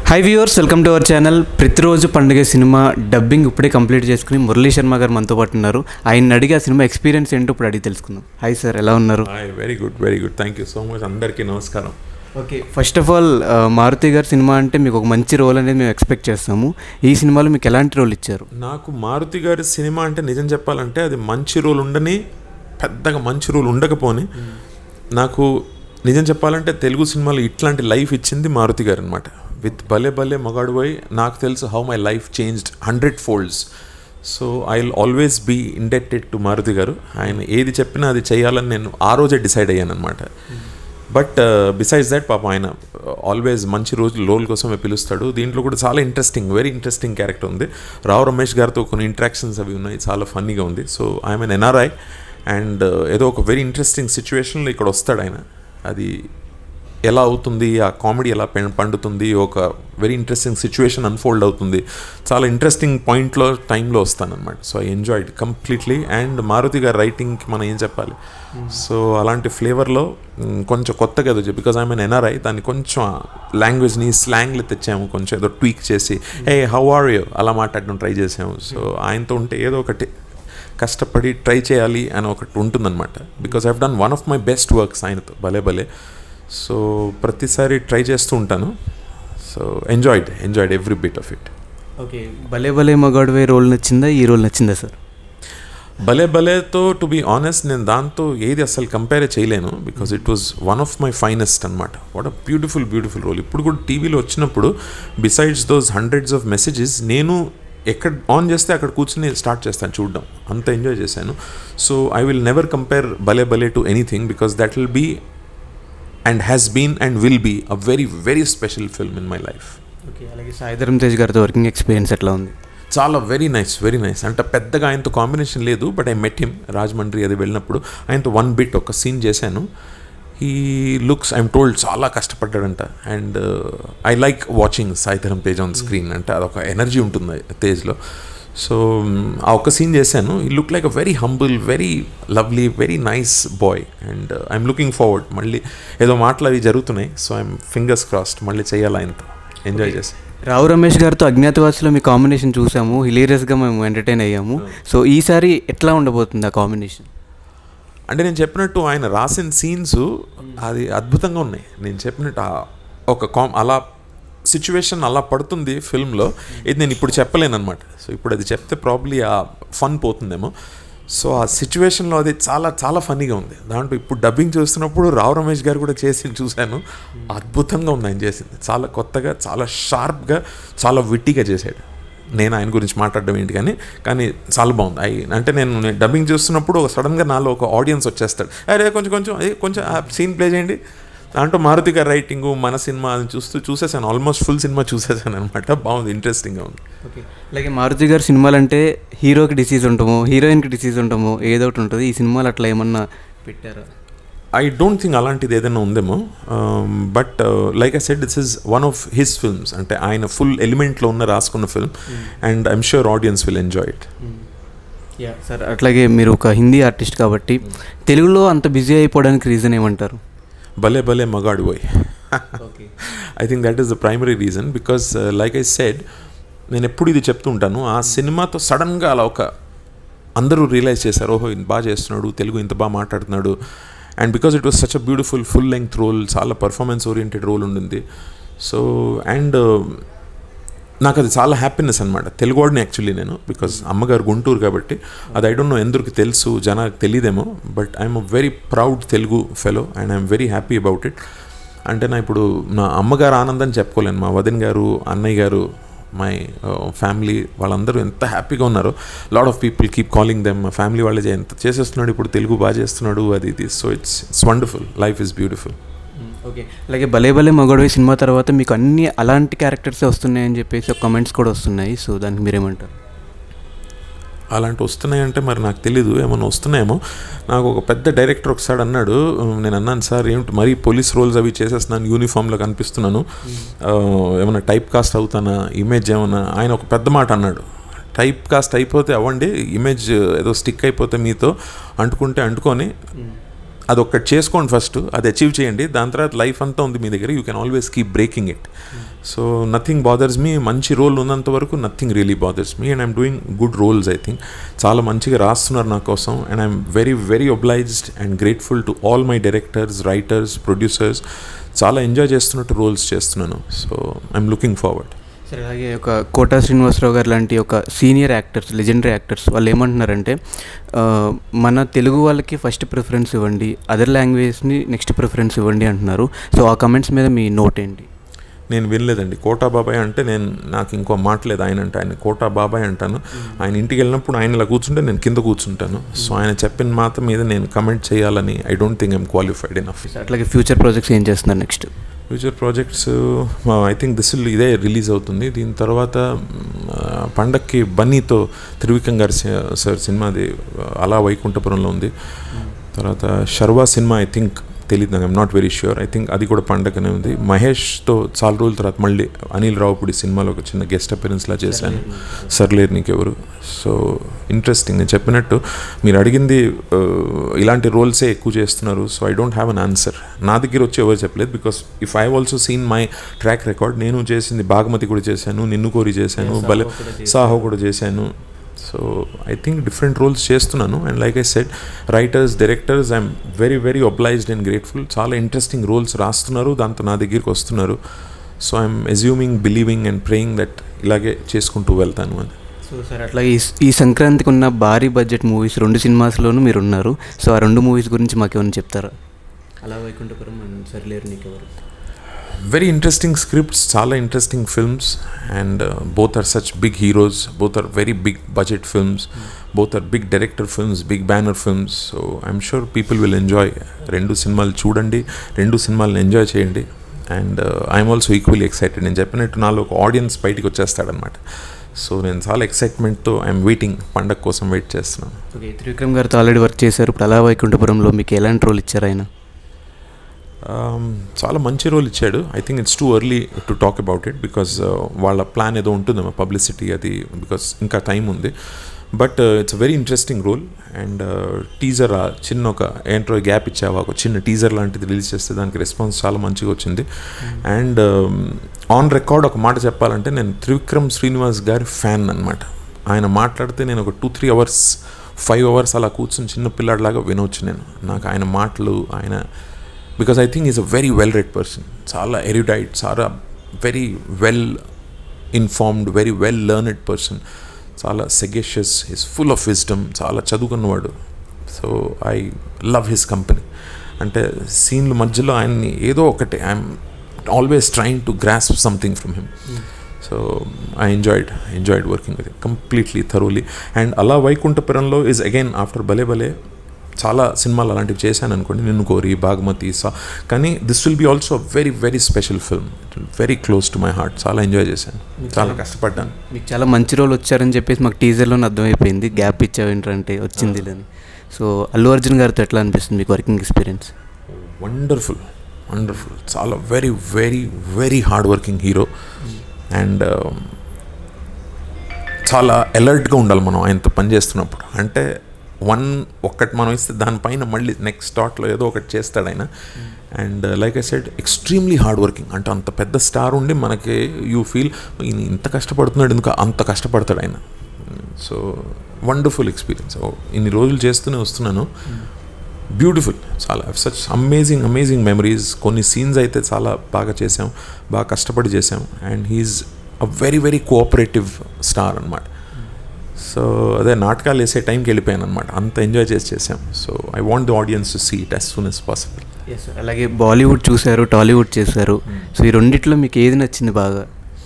High viewers welcome to our channel Prathiroju Pandaga cinema dubbing ఇప్పుడే complete చేసుకుని మురళీ శర్మ గారు మనతో పాటు ఉన్నారు ఆయన అడిగి ఆ సినిమా ఎక్స్పీరియన్స్ ఏంటో ఇప్పుడు అడిగి తెలుసుకుందాం హాయ్ సార్ ఎలా ఉన్నారు hi very good very good thank you so much అందరికీ నమస్కారం okay first of all Maruthi గారి సినిమా అంటే మీకు ఒక మంచి రోల్ అనేది మేము ఎక్స్పెక్ట్ చేస్తాము ఈ సినిమాలో మీకు ఎలాంటి రోల్ ఇచ్చారు నాకు మారుతి గారి సినిమా అంటే నిజం చెప్పాలంటే అది మంచి రోల్ ఉండని పెద్దగా మంచి రోల్ ఉండకపోని నాకు నిజం చెప్పాలంటే తెలుగు సినిమాలో ఇట్లాంటి లైఫ్ ఇచ్చింది మారుతి గారు అనమాట విత్ భలే భలే మగాడు పోయి నాకు తెలుసు how my life changed hundred folds so I will always be indebted to Maruthi garu ఆయన ఏది చెప్పినా అది చేయాలని నేను ఆ రోజే డిసైడ్ అయ్యాను అనమాట బట్ బిసైడ్స్ దట్ పాప ఆయన ఆల్వేస్ మంచి రోజు రోల్ కోసమే పిలుస్తాడు దీంట్లో కూడా చాలా ఇంట్రెస్టింగ్ వెరీ ఇంట్రెస్టింగ్ క్యారెక్టర్ ఉంది రావు రమేష్ గారితో కొన్ని ఇంట్రాక్షన్స్ అవి ఉన్నాయి చాలా ఫన్నీగా ఉంది so I'm N NRI and ఏదో ఒక వెరీ ఇంట్రెస్టింగ్ సిచ్యువేషన్లో ఇక్కడ వస్తాడు ఆయన అది ఎలా అవుతుంది ఆ కామెడీ ఎలా పెం- పండుతుంది ఒక వెరీ ఇంట్రెస్టింగ్ సిచ్యువేషన్ అన్ఫోల్డ్ అవుతుంది చాలా ఇంట్రెస్టింగ్ పాయింట్లో టైంలో వస్తానన్నమాట so I enjoyed completely and Maruthi గారి రైటింగ్కి మనం ఏం చెప్పాలి సో అలాంటి ఫ్లేవర్లో మ్, కొంచెం కొత్తగా ఏదో బికాజ్ ఐ మీన్ ఎన్ఆర్ఐ దాన్ని కొంచెం లాంగ్వేజ్ని స్లాంగ్లు తెచ్చాము కొంచెం ఏదో ట్వీక్ చేసి ఏ హౌ ఆర్ యూ అలా మాట్లాడడం ట్రై చేసాము సో ఆయనతో ఉంటే ఏదో ఒకటి కష్టపడి ట్రై చేయాలి అని ఒకటి ఉంటుందన్నమాట because I've done one of my best works ఆయనతో భలే భలే సో ప్రతిసారి ట్రై చేస్తూ ఉంటాను so enjoyed enjoyed every bit of it okay Bhale Bhale మగాడువే role నచ్చిందా ఈ రోల్ నచ్చిందా సార్ భలే భలేతో టు బీ ఆనెస్ట్ నేను దాంతో ఏది అసలు కంపేర్ చేయలేను because it was one of my finest అనమాట what a beautiful beautiful role ఇప్పుడు కూడా టీవీలో వచ్చినప్పుడు besides those hundreds of messages నేను ఎక్కడ ఆన్ చేస్తే అక్కడ కూర్చుని స్టార్ట్ చేస్తాను చూడడం అంత ఎంజాయ్ చేశాను so I will never compare Bhale Bhale to anything because that will be and has been and will be a very very special film in my life okay అలాగే సాయిధరం తేజ్ గారితో వర్కింగ్ ఎక్స్పీరియన్స్ ఎట్లా ఉంది చాలా వెరీ నైస్ వెరీ నైస్ అంటే పెద్దగా ఆయనతో combination లేదు but I met him Rajahmundry అది వెళ్ళినప్పుడు ఆయనతో వన్ బిట్ ఒక సీన్ చేశాను ఈ లుక్స్ ఐఎమ్ టోల్డ్ చాలా కష్టపడ్డాడంట and I like watching Sai Dharam Tej on screen అంటే అదొక ఎనర్జీ ఉంటుంది తేజ్లో సో ఆ ఒక్క సీన్ చేశాను ఈ look like a very humble very lovely very nice boy and I'm looking forward మళ్ళీ ఏదో మాటలు అవి జరుగుతున్నాయి సో ఐఎమ్ ఫింగర్స్ క్రాస్డ్ మళ్ళీ చేయాలి ఆయనతో ఎంజాయ్ చేసి రావు రమేష్ గారితో అజ్ఞాతవాసిలో మీ కాంబినేషన్ చూసాము హిలీరియస్గా మేము ఎంటర్టైన్ అయ్యాము సో ఈసారి ఎట్లా ఉండబోతుంది ఆ కాంబినేషన్ అంటే నేను చెప్పినట్టు ఆయన రాసిన సీన్స్ అది అద్భుతంగా ఉన్నాయి నేను చెప్పినట్టు ఆ ఒక కామ్ అలా సిచ్యువేషన్ అలా పడుతుంది ఫిల్మ్లో ఇది నేను ఇప్పుడు చెప్పలేను అనమాట సో ఇప్పుడు అది చెప్తే ప్రాబ్లీ ఆ ఫన్ పోతుందేమో సో ఆ సిచ్యువేషన్లో అది చాలా చాలా ఫన్నీగా ఉంది దాంట్లో ఇప్పుడు డబ్బింగ్ చూస్తున్నప్పుడు రావు రమేష్ గారు కూడా చేసి చూశాను అద్భుతంగా ఉంది ఆయన చేసింది చాలా కొత్తగా చాలా షార్ప్గా చాలా విట్టిగా చేశాడు నేను ఆయన గురించి మాట్లాడడం ఏంటి కానీ కానీ చాలా బాగుంది అయి అంటే నేను డబ్బింగ్ చూస్తున్నప్పుడు ఒక సడన్గా నాలో ఒక ఆడియన్స్ వచ్చేస్తాడు అరే కొంచెం కొంచెం అదే కొంచెం ఆ సీన్ ప్లే చేయండి దాంట్లో మారుతి గారి రైటింగ్ మన సినిమా అని చూస్తూ చూసేసాను ఆల్మోస్ట్ ఫుల్ సినిమా చూసేసాను అనమాట బాగుంది ఇంట్రెస్టింగ్గా ఉంది ఓకే అలాగే మారుతి గారి సినిమాలు అంటే హీరోకి డిసీజ్ ఉంటామో హీరోయిన్కి డిసీజ్ ఉంటామో ఏదో ఒకటి ఉంటుంది ఈ సినిమాలు అట్లా ఏమన్నా పెట్టారా ఐ డోంట్ థింక్ అలాంటిది ఏదైనా ఉందేమో but like I said this is one of his films అంటే ఆయన ఫుల్ ఎలిమెంట్లో ఉన్న రాసుకున్న film and I'm sure audience will enjoy it yeah sir అట్లాగే మీరు ఒక హిందీ ఆర్టిస్ట్ కాబట్టి తెలుగులో అంత బిజీ అయిపోవడానికి రీజన్ ఏమంటారు భలే Bhale Magadivoy okay I think that is the primary reason because like I said నేను ఎప్పుడు ఇది చెప్తూ ఉంటాను ఆ సినిమాతో సడన్గా అలా ఒక అందరూ రియలైజ్ చేశారు ఓహో ఈయన బాగా చేస్తున్నాడు తెలుగు ఇంత బాగా మాట్లాడుతున్నాడు and because it was such a beautiful full length role చాలా పర్ఫార్మెన్స్ ఓరియంటెడ్ రోల్ ఉండింది సో అండ్ నాకు అది చాలా హ్యాపీనెస్ అనమాట తెలుగువాడిని యాక్చువల్లీ నేను బికాస్ అమ్మగారు గుంటూరు కాబట్టి అది ఐ డోంట్ నో ఎందుకు తెలుసు జనాలకు తెలియదేమో but I'm a very proud Telugu fellow and I'm very happy about it అంటే నా ఇప్పుడు నా అమ్మగారు ఆనందం చెప్పుకోలేను మా వదిన గారు అన్నయ్య గారు మై ఫ్యామిలీ వాళ్ళందరూ ఎంత హ్యాపీగా ఉన్నారు lot of people keep calling them మా ఫ్యామిలీ వాళ్ళే ఎంత చేసేస్తున్నాడు ఇప్పుడు తెలుగు బాగా చేస్తున్నాడు అది ఇది so it's it's wonderful life is beautiful okay అలాగే భలే భలే మగోడవి సినిమా తర్వాత మీకు అన్ని అలాంటి క్యారెక్టర్సే వస్తున్నాయని చెప్పేసి ఒక కమెంట్స్ కూడా వస్తున్నాయి సో దానికి మీరేమంటారు అలాంటి వస్తున్నాయంటే మరి నాకు తెలీదు ఏమైనా వస్తున్నాయేమో నాకు ఒక పెద్ద డైరెక్టర్ ఒకసారి అన్నాడు "ఉమ్, నేను అన్నాను సార్ ఏమిటి మరీ పోలీస్ రోల్స్ అవి చేసేస్తున్నాను యూనిఫామ్లో కనిపిస్తున్నాను ఆ, ఏమైనా టైప్ కాస్ట్ అవుతానా ఇమేజ్ ఏమైనా ఆయన ఒక పెద్ద మాట అన్నాడు టైప్ కాస్ట్ అయిపోతే అవ్వండి ఇమేజ్ ఏదో స్టిక్ అయిపోతే మీతో అంటుకుంటే అంటుకొని అది ఒక్కటి చేసుకోండి ఫస్ట్ అది అచీవ్ చేయండి దాని తర్వాత లైఫ్ అంతా ఉంది మీ దగ్గర you can always keep breaking it so nothing bothers me మంచి రోల్ ఉన్నంత వరకు nothing really bothers me and I'm doing good roles I think చాలా మంచిగా రాస్తున్నారు నా కోసం and I'm very very obliged and grateful to all my directors writers producers చాలా enjoy చేస్తున్నట్టు రోల్స్ చేస్తున్నాను సో ఐఎమ్ లుకింగ్ ఫార్వర్డ్ సరే అలాగే ఒక కోటా శ్రీనివాసరావు గారు లాంటి ఒక సీనియర్ యాక్టర్స్ లెజెండరీ యాక్టర్స్ వాళ్ళు ఏమంటున్నారంటే ఆ, మన తెలుగు వాళ్ళకి ఫస్ట్ ప్రిఫరెన్స్ ఇవ్వండి అదర్ లాంగ్వేజ్ని నెక్స్ట్ ప్రిఫరెన్స్ ఇవ్వండి అంటున్నారు సో ఆ కమెంట్స్ మీద మీ నోట్ ఏంటి నేను వినలేదండి కోటా బాబాయ్ అంటే నేను నాకు ఇంకో మాట లేదు ఆయన అంటే ఆయన కోటా బాబాయ్ అంటాను ఆయన ఇంటికి వెళ్ళినప్పుడు ఆయన ఇలా కూర్చుంటే నేను కింద కూర్చుంటాను సో ఆయన చెప్పిన మాట మీద నేను కమెంట్ చేయాలని I don't think I'm qualified enough అట్లాగే ఫ్యూచర్ ప్రాజెక్ట్స్ ఏం చేస్తున్నారు next future projects I think this will ఇదే రిలీజ్ అవుతుంది దీని తర్వాత ఆ, పండక్కి బన్నీతో త్రివిక్రమ్ గారి సి- సార్ సినిమాది ఆ, అలా వైకుంఠపురంలో ఉంది తర్వాత శర్వా సినిమా ఐ థింక్ తెలియదు నాకు I'm not very sure I think అది కూడా పండగనే ఉంది మహేష్తో చాలా రోజుల తర్వాత మళ్ళీ అనిల్ రావుపూడి సినిమాలో ఒక చిన్న గెస్ట్ అపిరెన్స్లా చేశాను సర్లేరు నీకెవరు సో ఇంట్రెస్టింగ్ నేను చెప్పినట్టు మీరు అడిగింది ఆ, ఇలాంటి రోల్సే ఎక్కువ చేస్తున్నారు so I don't have an answer నా దగ్గర వచ్చి ఎవరు చెప్పలేదు because if I also seen my track record నేను చేసింది బాగమతి కూడా చేశాను నిన్ను కోరి చేశాను Yeah, బలే సాహో కూడా చేశాను. సాహో కూడా చేశాను so I think different roles చేస్తున్నాను and like I said writers directors I'm very very obliged and grateful చాలా ఇంట్రెస్టింగ్ రోల్స్ రాస్తున్నారు దాంతో నా దగ్గరికి వస్తున్నారు so I'm assuming believing and praying that ఇలాగే చేసుకుంటూ వెళ్తాను అని సో సార్ అట్లాగే ఈ ఈ సంక్రాంతికి ఉన్న భారీ బడ్జెట్ మూవీస్ రెండు సినిమాస్లోనూ మీరు ఉన్నారు సో ఆ రెండు మూవీస్ గురించి మాకు ఏమైనా చెప్తారా అలా Vaikunthapuram and Sarileru Neekevvaru very interesting scripts చాలా interesting films and both are such big heroes both are very big budget films both are big director films big banner films so I'm sure people will enjoy రెండు సినిమాలు చూడండి రెండు సినిమాలను enjoy చేయండి and I'm also equally excited నేను చెప్పినట్టు నాలో ఒక ఆడియన్స్ బయటికి వచ్చేస్తాడనమాట సో నేను చాలా ఎక్సైట్మెంట్తో ఐఎమ్ వెయిటింగ్ పండగ కోసం వెయిట్ చేస్తున్నాను ఓకే త్రివిక్రమ్ గారితో ఆల్రెడీ వర్క్ చేశారు ఇప్పుడు అలా వైకుంఠపురంలో మీకు ఎలాంటి రోల్ ఇచ్చారు ఆయన Um, చాలా మంచి రోల్ ఇచ్చాడు I think it's too early to talk about it because వాళ్ళ ప్లాన్ ఏదో ఉంటుందేమో పబ్లిసిటీ అది బికాస్ ఇంకా టైం ఉంది but it's very interesting role and teaser చిన్న ఒక ఏంట్రో గ్యాప్ ఇచ్చావా ఒక చిన్న టీజర్ లాంటిది రిలీజ్ చేస్తే దానికి రెస్పాన్స్ చాలా మంచిగా వచ్చింది అండ్ ఆన్ రికార్డ్ ఒక మాట చెప్పాలంటే నేను త్రివిక్రమ్ శ్రీనివాస్ గారి ఫ్యాన్ అనమాట ఆయన మాట్లాడితే నేను ఒక two three hours five hours అలా కూర్చొని చిన్న పిల్లాడిలాగా వినవచ్చు నేను నాకు ఆయన మాటలు ఆయన because I think is a very well read person చాలా ఎరిడైట్ చాలా very well informed very well learned person చాలా sagacious is full of wisdom చాలా చదువుకున్నవాడు so I love his company అంటే సీన్ల మధ్యలో ఆయన్ని ఏదో ఒకటి I'm always trying to grasp something from him so I enjoyed enjoyed working with completely thoroughly and అలా వైకుంఠపురంలో ఈజ్ అగైన్ ఆఫ్టర్ భలే భలే చాలా సినిమాలు అలాంటివి చేశాను అనుకోండి నిన్ను కోరి బాగ్మతి సా కానీ this will be also very very special film very close to my heart చాలా ఎంజాయ్ చేశాను చాలా కష్టపడ్డాను మీకు చాలా మంచి రోల్ వచ్చారని చెప్పేసి మాకు టీజర్లోనే అర్థమైపోయింది గ్యాప్ ఇచ్చావు ఏంటంటే వచ్చింది లేని సో అల్లు అర్జున్ గారితో ఎట్లా అనిపిస్తుంది మీకు వర్కింగ్ ఎక్స్పీరియన్స్ వండర్ఫుల్ వండర్ఫుల్ చాలా very very very hard working hero and చాలా అలర్ట్గా ఉండాలి మనం ఆయనతో పని చేస్తున్నప్పుడు అంటే వన్ ఒక్కటి మనం ఇస్తే దానిపైన మళ్ళీ నెక్స్ట్ థాట్లో ఏదో ఒకటి చేస్తాడు ఆయన and like I said extremely hard working అంటే అంత పెద్ద స్టార్ ఉండి మనకి యూ ఫీల్ ఈయన ఇంత కష్టపడుతున్నాడు ఎందుకు అంత కష్టపడతాడు ఆయన సో వండర్ఫుల్ ఎక్స్పీరియన్స్ ఇన్ని రోజులు చేస్తూనే వస్తున్నాను బ్యూటిఫుల్ చాలా సచ్ అమేజింగ్ అమేజింగ్ మెమరీస్ కొన్ని సీన్స్ అయితే చాలా బాగా చేసాం బాగా కష్టపడి చేసాం and he's a very very cooperative star అనమాట సో అదే నాటకాలు వేసే టైంకి వెళ్ళిపోయాను అనమాట అంత ఎంజాయ్ చేసి చేసాం so I want the audience to see it as soon as possible yes sir అలాగే బాలీవుడ్ చూశారు టాలీవుడ్ చేశారు సో ఈ రెండిట్లో మీకు ఏది నచ్చింది బాగా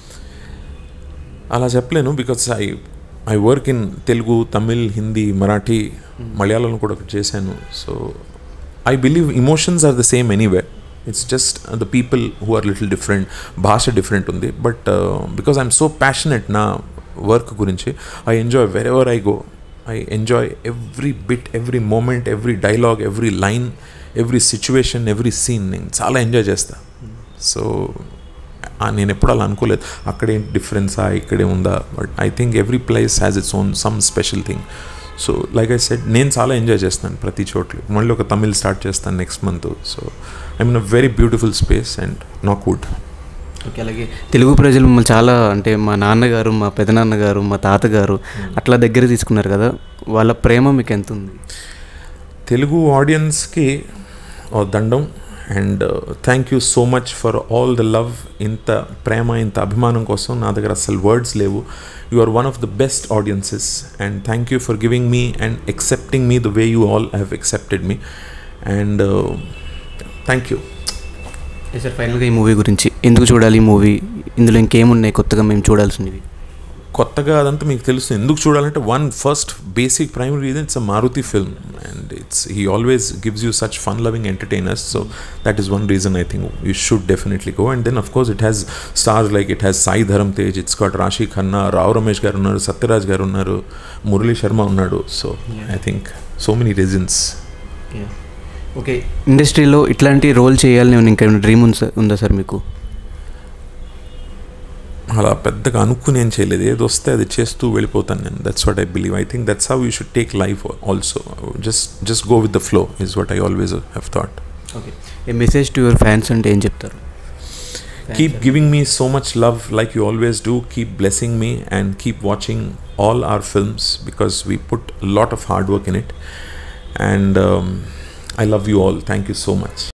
అలా చెప్పలేను because I I work in Telugu Tamil Hindi Marathi Malayalam కూడా ఒకటి చేశాను so I believe emotions are the same anyway it's just the people who are little different భాష డిఫరెంట్ ఉంది but because I'm so passionate నా వర్క్ గురించి I enjoy wherever I go I enjoy every bit every moment every dialogue every line every situation every scene నేను చాలా enjoy చేస్తా so ఆ, నేను ఎప్పుడు అలా అనుకోలేదు అక్కడేంటి డిఫరెన్సా ఇక్కడే ఉందా but I think every place has its own some special thing so like I said నేను చాలా ఎంజాయ్ చేస్తాను ప్రతి చోట్ల మళ్ళీ ఒక తమిళ్ స్టార్ట్ చేస్తాను next month so I mean a very beautiful space and knock wood okay అలాగే తెలుగు ప్రజలు మమ్మల్ని చాలా అంటే మా నాన్నగారు మా పెదనాన్నగారు మా తాతగారు అట్లా దగ్గర తీసుకున్నారు కదా వాళ్ళ ప్రేమ మీకు ఎంత ఉంది తెలుగు ఆడియన్స్కి ఓ దండం and thank you so much for all the love ఇంత ప్రేమ ఇంత అభిమానం కోసం నా దగ్గర అసలు వర్డ్స్ లేవు you are one of the best audiences and thank you for giving me and accepting me the way you all have accepted me and thank you sir ఫైనల్గా ఈ మూవీ గురించి ఎందుకు చూడాలి ఈ మూవీ ఇందులో ఇంకేమున్నాయి కొత్తగా మేము చూడాల్సినవి కొత్తగా అదంతా మీకు తెలుసు ఎందుకు చూడాలంటే one first basic primary reason it's a Maruthi film and it's he always gives you such fun loving entertainers so that is one reason I think you should definitely go and then of course it has stars like it has Sai Dharam Tej it's got Raashi Khanna రావు రమేష్ గారు ఉన్నారు సత్యరాజ్ గారు ఉన్నారు మురళీ శర్మ ఉన్నాడు so I think so many reasons okay ఇండస్ట్రీలో ఇట్లాంటి role చేయాలని ఇంకా dream ఉందా ఉందా సార్ మీకు అలా పెద్దగా అనుకుని ఏం చేయలేదు ఏది వస్తే అది చేస్తూ వెళ్ళిపోతాను నేను that's what I believe I think that's how you should take life also just just go with the flow is what I always have thought okay a message to your fans అంటే ఏం చెప్తారు keep giving me so much love like you always do keep blessing me and keep watching all our films because we put a lot of hard work in it and um, i love you all thank you so much